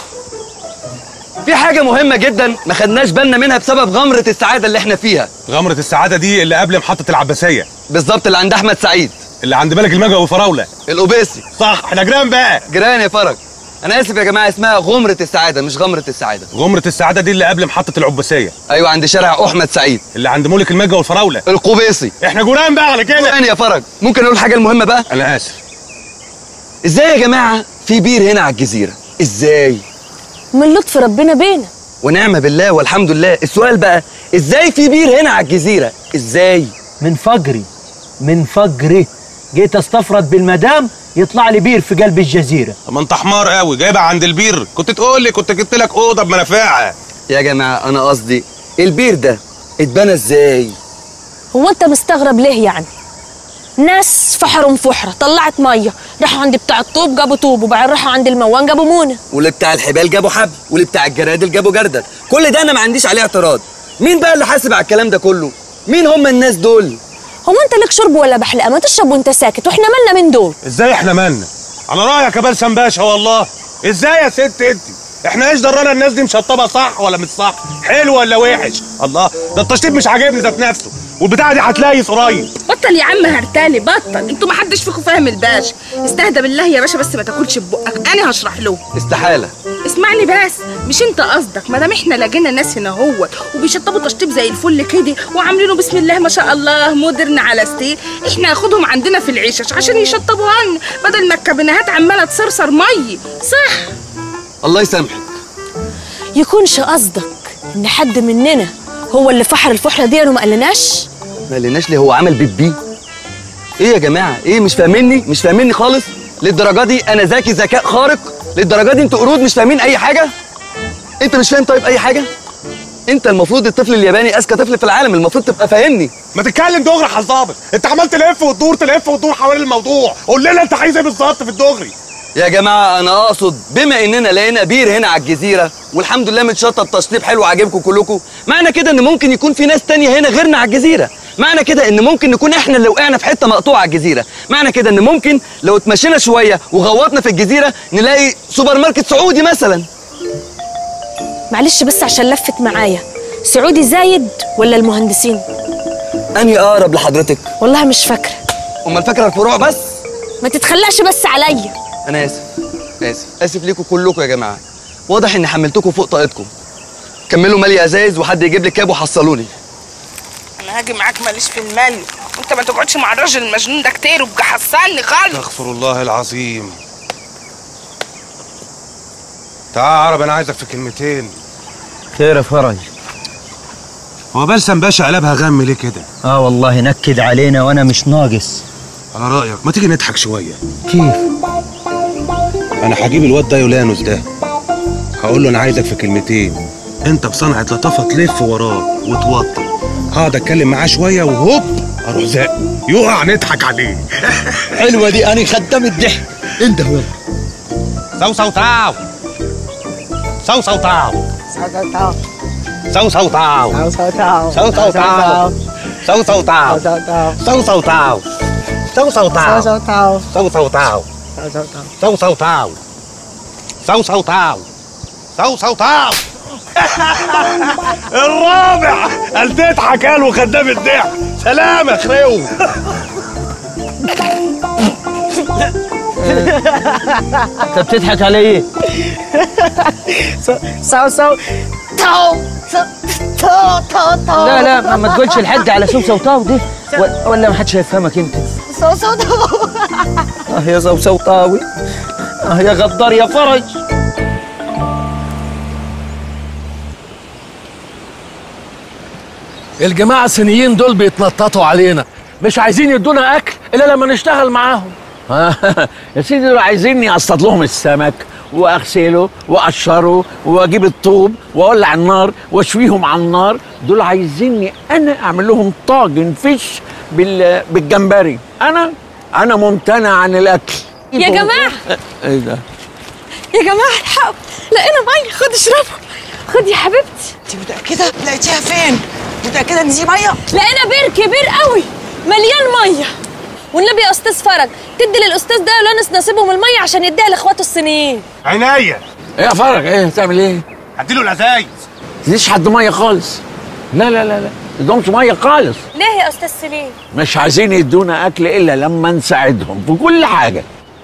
في حاجه مهمه جدا ما خدناش بالنا منها بسبب غمره السعاده اللي احنا فيها
غمرة السعادة دي اللي قبل محطة العباسية
بالظبط اللي عند احمد سعيد
اللي عند ملك المجا وفراولة
الاوبيسي
صح احنا جيران بقى
جيران يا فرج انا اسف يا جماعه اسمها غمره السعاده مش غمره السعاده
غمرة السعادة دي اللي قبل محطة العباسية
ايوه عند شارع احمد سعيد
اللي عند ملك المجا والفراولة
القبيصي
احنا جيران بقى على كده
جيران يا فرج ممكن اقول الحاجه المهمه بقى
انا اسف
ازاي يا جماعه في بير هنا على الجزيره ازاي
من لطف ربنا بينا
ونعمه بالله والحمد لله السؤال بقى ازاي في بير هنا على الجزيره ازاي
من فقري من فقري جيت استفرد بالمدام يطلع لي بير في قلب الجزيره
طب ما انت حمار قوي جايبها عند البير كنت تقول لي كنت جبت لك اوضه بمنافعها
يا جماعه انا قصدي البير ده اتبنى ازاي
هو أنت مستغرب ليه يعني؟ ناس فحروا فحرة طلعت مية راحوا عند بتاع الطوب جابوا طوب وبعدين راحوا عند الموان جابوا مونة
واللي بتاع الحبال جابوا حبل واللي بتاع الجرادل جابوا جردل كل ده انا ما عنديش عليه اعتراض مين بقى اللي حاسب على الكلام ده كله مين هم الناس دول
هو أنت لك شرب ولا بحلقة ما تشرب وأنت ساكت وإحنا مالنا من دول
ازاي احنا مالنا على رايك يا بلسم باشا والله ازاي يا ست انت احنا ايش درانا الناس دي مشطبه صح ولا مش صح حلو ولا وحش الله ده التشطيب مش عاجبني ذات نفسه والبتاعه دي هتلاقي قريب
بطل يا عم هرتالي بطل انتوا ما حدش فيكم فاهم الباشا استهدى بالله يا باشا بس ما تاكلش ببقك انا هشرح له
استحاله
اسمعني بس مش انت قصدك ما دام احنا لقينا ناس هنا هو وبيشطبوا تشطيب زي الفل كده وعاملينه بسم الله ما شاء الله مودرن على ستيل احنا ناخدهم عندنا في العيشش عشان يشطبوا لنا بدل ما الكابينات عماله تصرصر مي صح
الله يسامحك
يكونش قصدك إن حد مننا هو اللي فحر الفحرة دي وما قالناش
ما قالناش ليه هو عمل بيبي ايه يا جماعه ايه مش فاهميني مش فاهميني خالص للدرجه دي انا ذكي ذكاء خارق للدرجه دي انتوا قرود مش فاهمين اي حاجه انت مش فاهم طيب اي حاجه انت المفروض الطفل الياباني اذكى طفل في العالم المفروض تبقى فاهمني
ما تتكلم دغري يا حظابط انت عمال تلف وتدور تلف وتدور حوالين الموضوع قول لنا انت عايز ايه بالظبط في الدغري
يا جماعه انا اقصد بما اننا لقينا بير هنا على الجزيره والحمد لله متشطب تشطيب حلو عاجبكم كلكم معنى كده ان ممكن يكون في ناس تانية هنا غيرنا على الجزيره معنى كده ان ممكن نكون احنا اللي وقعنا في حته مقطوعه على الجزيره معنى كده ان ممكن لو اتمشينا شويه وغوطنا في الجزيره نلاقي سوبر ماركت سعودي مثلا
معلش بس عشان لفت معايا سعودي زايد ولا المهندسين
انهي اقرب لحضرتك
والله مش فاكرة
امال فاكره الفروع بس
ما تتخلقش بس عليا
انا اسف اسف اسف ليكم كلكم يا جماعه واضح اني حملتكم فوق طاقتكم كملوا مالي ازايز وحد يجيب لي كاب وحصلوني
انا هاجي معاك ماليش في المال وانت ما تقعدش مع الراجل المجنون ده كتير وابقى حصلني خالص
استغفر الله العظيم تعال عرب انا عايزك في كلمتين
خير يا فرج
هو بلسم باشا قلبها غم ليه كده
اه والله نكد علينا وانا مش ناقص
على رايك ما تيجي نضحك شويه
كيف
انا هجيب الواد ده يولانوس ده هقول له انا عايزك في كلمتين انت بصنعة لطافة تلف وراه وتوطي هقعد اتكلم معاه شويه وهوب اروح زق يقع نضحك عليه
حلوه دي انا خدام الضحك انت هو
سو سو سو سو سو تاو
سو سو تاو
سو سو تاو
سو سو تاو
سو سو تاو سو سو تاو سو سو تاو سو سو تاو سو سو تاو سو سو تاو سو سو تاو سو سو تاو الرابع قال تضحك قال وخدام الضحك سلام يا خريو
انت بتضحك على ايه؟
سو سو تو تو تو تو
لا لا ما, ما تقولش لحد على سوسه وطاو دي و- ولا ما حدش هيفهمك انت
سو سو تو
اه يا سوسه وطاوي اه يا غدار يا فرج
الجماعة الصينيين دول بيتنططوا علينا مش عايزين يدونا أكل إلا لما نشتغل معاهم
يا سيدي دول عايزيني اصطاد لهم السمك واغسله واقشره واجيب الطوب واولع النار واشويهم على النار دول عايزيني انا اعمل لهم طاجن فيش بال... بالجمبري انا انا ممتنع عن الاكل
يا جماعة
ايه ده
يا جماعة الحقوا لقينا مية خد اشربوا خد يا حبيبتي
انت متأكدة لقيتيها فين؟ متأكدة ان دي مية؟
لقينا بير كبير قوي مليان مية والنبي يا استاذ فرج تدي للاستاذ ده يونس نصيبهم المية عشان يديها لاخواته الصينيين
عينيا
ايه يا فرج ايه تعمل ايه
هديله الازايز
تديش حد ميه خالص لا لا لا لا تدومش ميه خالص
ليه يا استاذ سليم
مش عايزين يدونا اكل الا لما نساعدهم في كل حاجه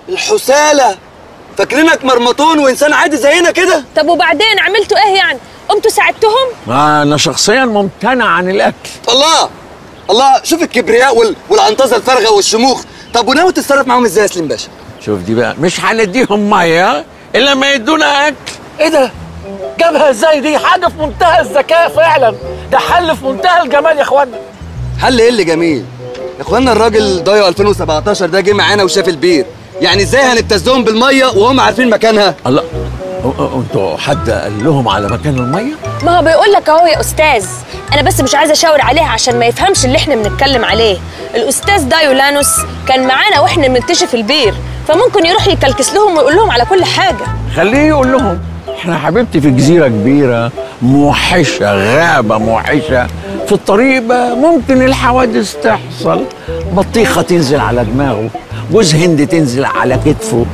الحسالة فاكرينك مرمطون وانسان عادي زينا كده
طب وبعدين عملتوا ايه يعني قمتوا ساعدتهم
ما انا شخصيا ممتنع عن الاكل
الله الله شوف الكبرياء وال... والعنطزة الفارغة والشموخ طب وناوي تتصرف معاهم ازاي يا سليم باشا
شوف دي بقى مش هنديهم ميه الا ما يدونا اكل
إيه ده؟ جابها إزاي دي؟ حاجة في منتهى الذكاء فعلا ده حل في منتهى الجمال يا إخوانا
حل ايه اللي جميل يا اخوانا الراجل ضايع 2017 ده جه معانا وشاف البير يعني ازاي هنبتزهم بالميه وهم عارفين مكانها
الله أ- أ- انتوا حد قال لهم على مكان الميه
ما هو بيقول لك اهو يا استاذ انا بس مش عايزه اشاور عليه عشان ما يفهمش اللي احنا بنتكلم عليه الاستاذ دايولانوس كان معانا واحنا بنكتشف البير فممكن يروح يكلكس لهم ويقول لهم على كل حاجه
خليه يقول لهم احنا حبيبتي في جزيره كبيره موحشه غابه موحشه في الطريق بقى ممكن الحوادث تحصل بطيخه تنزل على دماغه جوز هند تنزل على كتفه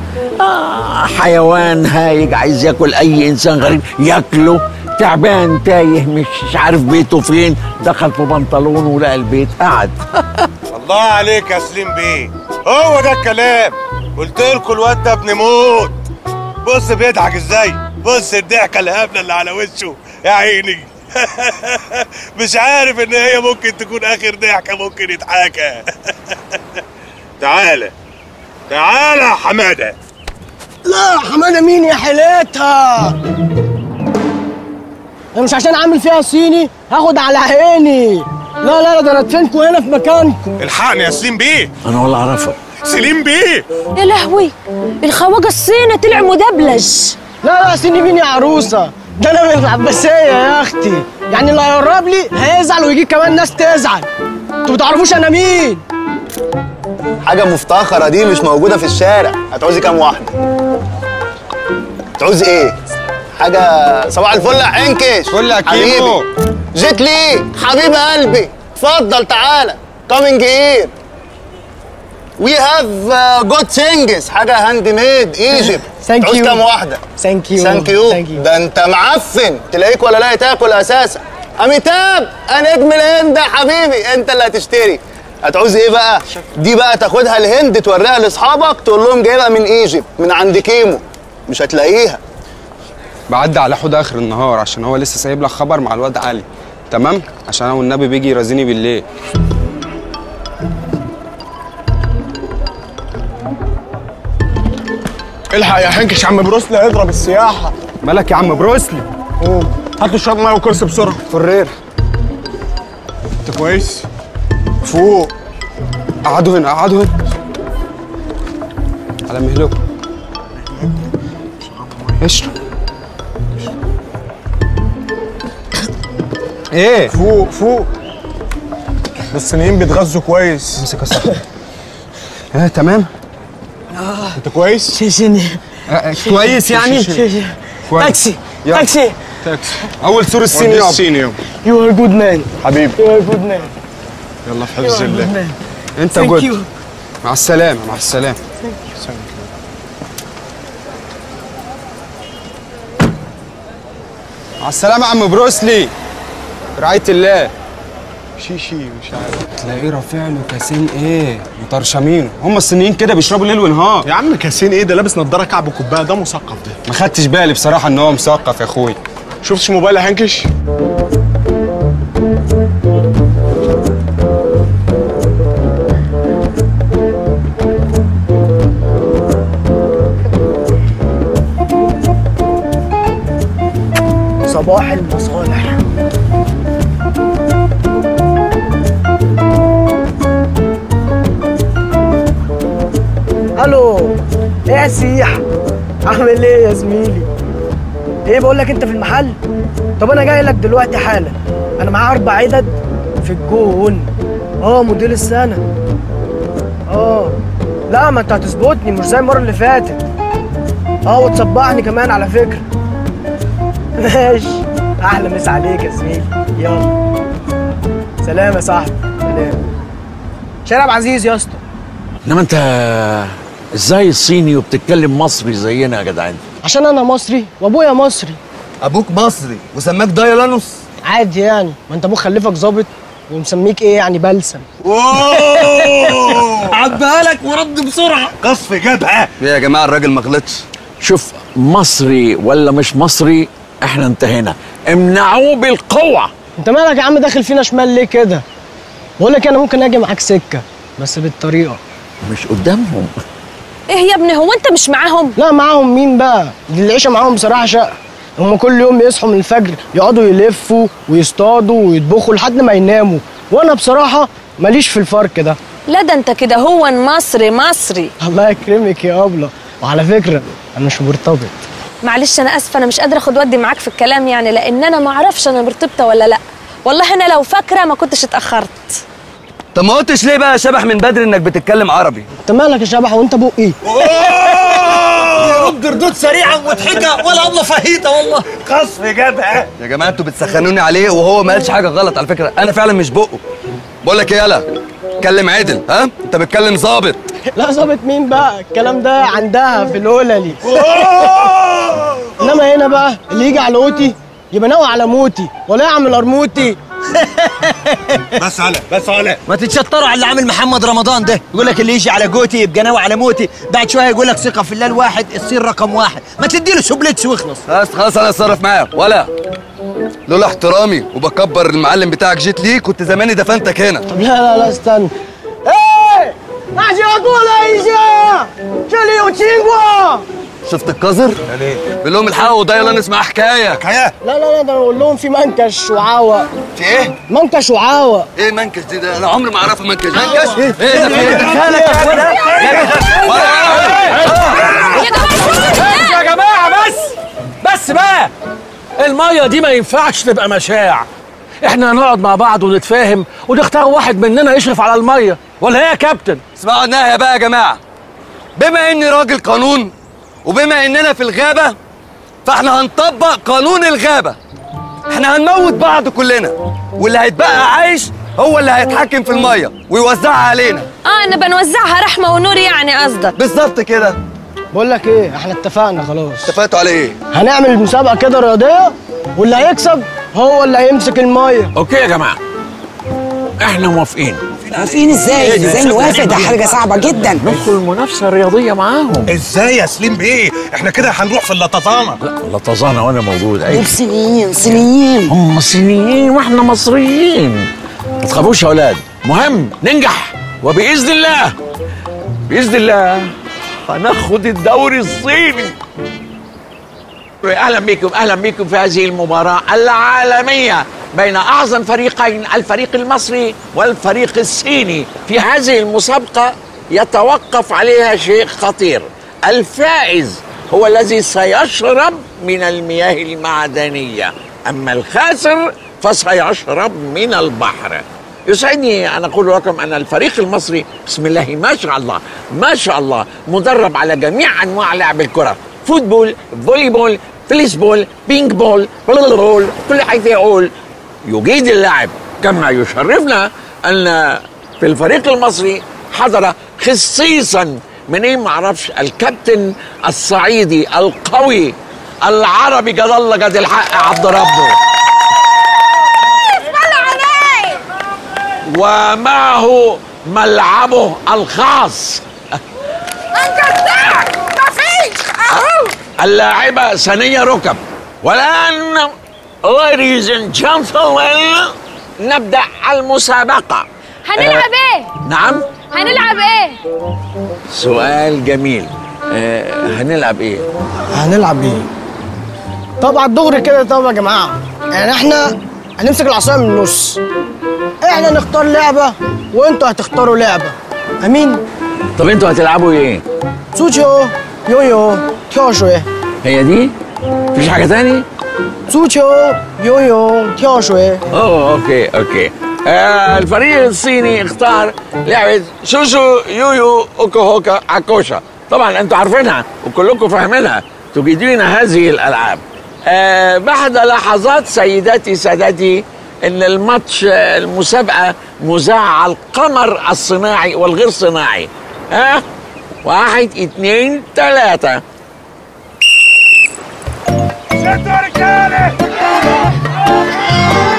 آه حيوان هايج عايز ياكل اي انسان غريب ياكله تعبان تايه مش عارف بيته فين دخل في بنطلونه ولقى البيت قعد
الله عليك يا سليم بيه هو ده الكلام قلت لكم الواد ده ابن موت بص بيضحك ازاي بص الضحكه الهبله اللي على وشه يا عيني مش عارف ان هي ممكن تكون اخر ضحكه ممكن يضحكها تعالى تعالى يا حماده
لا حماده مين يا حيلتها؟ انا مش عشان اعمل فيها صيني هاخد على عيني لا لا لا ده انا ادفنكم هنا في مكانكم
الحقني يا سليم بيه
انا ولا اعرفك
سليم بيه
يا لهوي الخواجه الصيني طلع مدبلج
لا لا صيني مين يا عروسه ده انا من العباسيه يا اختي يعني اللي هيقرب لي هيزعل ويجي كمان ناس تزعل انتوا بتعرفوش انا مين
حاجة مفتخرة دي مش موجودة في الشارع هتعوزي كام واحدة؟ تعوزي ايه؟ حاجة صباح الفل يا حنكش
فل يا كيمو.
حبيبي جيت ليه؟ حبيب قلبي اتفضل تعالى كامينج اير وي هاف جود ثينجز حاجة هاند ميد ايجيبت
Thank
تعوز
you.
كام واحدة؟
ثانك يو
ثانك يو ده انت معفن تلاقيك ولا لاقي تاكل اساسا اميتاب انا نجم الهند يا حبيبي انت اللي هتشتري هتعوز ايه بقى دي بقى تاخدها الهند توريها لاصحابك تقول لهم جايبها من ايجيبت من عند كيمو مش هتلاقيها
بعدي على حوض اخر النهار عشان هو لسه سايب لك خبر مع الواد علي تمام عشان انا والنبي بيجي يرازيني بالليل
الحق يا حنكش عم بروسلي هيضرب السياحة
مالك يا عم بروسلي
قوم هات له شوية مية وكرسي بسرعة فرير انت كويس؟ فوق
قعدوا هنا قعدوا هنا على مهلكم اشرب ايه
فوق فوق ده الصينيين بيتغذوا كويس امسك يا صاحبي
اه تمام
انت كويس؟
شيشني
آه، كويس يعني
كويس.
تاكسي
يلا.
تاكسي
تاكسي
اول سور الصين
ودي
يابا
الصين يابا
يو ار جود مان
حبيبي
يو ار جود مان
يلا في حفظ الله
انت
Thank
جود
you.
مع السلامه مع السلامه مع السلامه يا عم بروسلي برعايه الله
شيشي مش عارف
تلاقيه رافع له كاسين ايه مطرشمينه هم الصينيين كده بيشربوا ليل ونهار
يا عم كاسين ايه ده لابس نضاره كعب وكوبايه ده مثقف ده
ما خدتش بالي بصراحه ان هو مثقف يا اخوي
شفتش موبايل يا هنكش
صباح المصالح الو ايه يا سيح عامل ايه يا زميلي ايه بقول لك انت في المحل طب انا جاي لك دلوقتي حالا انا معايا اربع عدد في الجون اه موديل السنه اه لا ما انت هتظبطني مش زي المره اللي فاتت اه وتصبحني كمان على فكره ماشي احلى مسا عليك يا زميلي يلا سلام يا صاحبي سلام شارع عزيز يا اسطى
انما انت ازاي صيني وبتتكلم مصري زينا يا جدعان
عشان انا مصري وابويا مصري
ابوك مصري وسماك دايلانوس
عادي يعني ما انت ابوك خلفك ظابط ومسميك ايه يعني بلسم
عبها لك ورد بسرعه
قصف جبهه
ايه يا جماعه الراجل ما غلطش
شوف مصري ولا مش مصري احنا انتهينا امنعوه بالقوه
انت مالك يا عم داخل فينا شمال ليه كده بقول لك انا ممكن اجي معاك سكه بس بالطريقه
مش قدامهم
ايه يا ابني هو انت مش معاهم
لا معاهم مين بقى دي العيشه معاهم بصراحه شقه هم كل يوم يصحوا من الفجر يقعدوا يلفوا ويصطادوا ويطبخوا لحد ما يناموا وانا بصراحه ماليش في الفرق ده
لا ده انت كده هو مصري مصري
الله يكرمك يا ابله وعلى فكره انا مش مرتبط
معلش انا اسفه انا مش قادره اخد ودي معاك في الكلام يعني لان انا ما اعرفش انا مرتبطه ولا لا والله انا لو فاكره ما كنتش اتاخرت
طب ما قلتش ليه بقى يا شبح من بدري انك بتتكلم عربي
انت مالك يا شبح وانت بق ايه
يرد ردود سريعه ومضحكه ولا ابله فهيته والله قصف جبهه
يا جماعه انتوا بتسخنوني عليه وهو ما قالش حاجه غلط على فكره انا فعلا مش بقه بقول لك ايه يالا اتكلم عدل ها انت بتكلم ظابط
لا ظابط مين بقى الكلام ده عندها في الهللي انما هنا بقى اللي يجي على قوتي يبقى ناوي على موتي ولا يعمل قرموتي
بس على بس على ما تتشطروا على اللي عامل محمد رمضان ده يقول لك اللي يجي على جوتي يبقى ناوي على موتي بعد شويه يقول لك ثقه في الله الواحد تصير رقم واحد ما تديله سوبليتس واخلص
خلاص خلاص انا اتصرف معاه ولا لولا احترامي وبكبر المعلم بتاعك جيت ليه كنت زماني دفنتك هنا
طب لا لا لا استنى ايه 大家过来一下这里有青瓜
شفت القذر؟ بيقول لهم الحقوا دايلان اسمها حكايه
حكايه
لا لا لا ده انا اقول لهم في منكش وعاوة
في ايه؟
منكش وعاوة
ايه منكش دي ده انا عمري ما اعرفها منكش منكش ايه ده في ايه؟
يا جماعه بس بس بقى الميه دي ما ينفعش تبقى مشاع احنا هنقعد مع بعض ونتفاهم ونختار واحد مننا يشرف على الميه ولا ايه يا كابتن
اسمعوا النهايه بقى يا جماعه بما اني راجل قانون وبما اننا في الغابه فاحنا هنطبق قانون الغابه احنا هنموت بعض كلنا واللي هيتبقى عايش هو اللي هيتحكم في الميه ويوزعها علينا
اه نبقى نوزعها رحمه ونور يعني قصدك
بالظبط كده
بقول لك ايه احنا اتفقنا خلاص
اتفقتوا على ايه
هنعمل مسابقة كده رياضية واللي هيكسب هو اللي هيمسك المية
اوكي يا جماعه احنا موافقين
موافقين ازاي؟ ازاي نوافق ده حاجة صعبة جدا
ندخل منافسه رياضيه معاهم
ازاي يا سليم بيه احنا كده هنروح في اللططانه
لا طزانه وانا موجود
دول
ايوه
صينيين صينيين
هم صينيين واحنا مصريين ما تخافوش يا اولاد مهم ننجح وباذن الله باذن الله هناخد الدوري الصيني اهلا بكم اهلا بكم في هذه المباراه العالميه بين اعظم فريقين الفريق المصري والفريق الصيني في هذه المسابقه يتوقف عليها شيء خطير الفائز هو الذي سيشرب من المياه المعدنيه اما الخاسر فسيشرب من البحر يسعدني ان اقول لكم ان الفريق المصري بسم الله ما شاء الله ما شاء الله مدرب على جميع انواع لعب الكره فوتبول فولي بول تنس بول بينج بول بول كل حاجه يقول يجيد اللاعب كما يشرفنا ان في الفريق المصري حضر خصيصا من ايه معرفش الكابتن الصعيدي القوي العربي قد الله قد الحق عبد ربه ومعه ملعبه الخاص
انت مفيش اهو
اللاعبة ثانية ركب والآن ladies and gentlemen نبدأ المسابقة
هنلعب
آه،
ايه
نعم
هنلعب ايه
سؤال جميل آه هنلعب ايه
هنلعب ايه طبعا دغري كده طبعا يا جماعه يعني احنا هنمسك العصايه من النص احنا نختار لعبه وانتوا هتختاروا لعبه امين
طب انتوا هتلعبوا ايه
足球、游泳、跳水。
هي دي مفيش حاجة تاني
足球、游泳、跳水。
اوه اوكي اوكي آه الفريق الصيني اختار لعبة شوشو يويو اوكو هوكا عكوشا طبعا انتوا عارفينها وكلكم فاهمينها تجيدون هذه الالعاب آه بعد لحظات سيداتي سادتي ان الماتش آه، المسابقة مذاع على القمر الصناعي والغير صناعي ها آه؟ واحد اتنين تلاتة
شدوا يا رجاله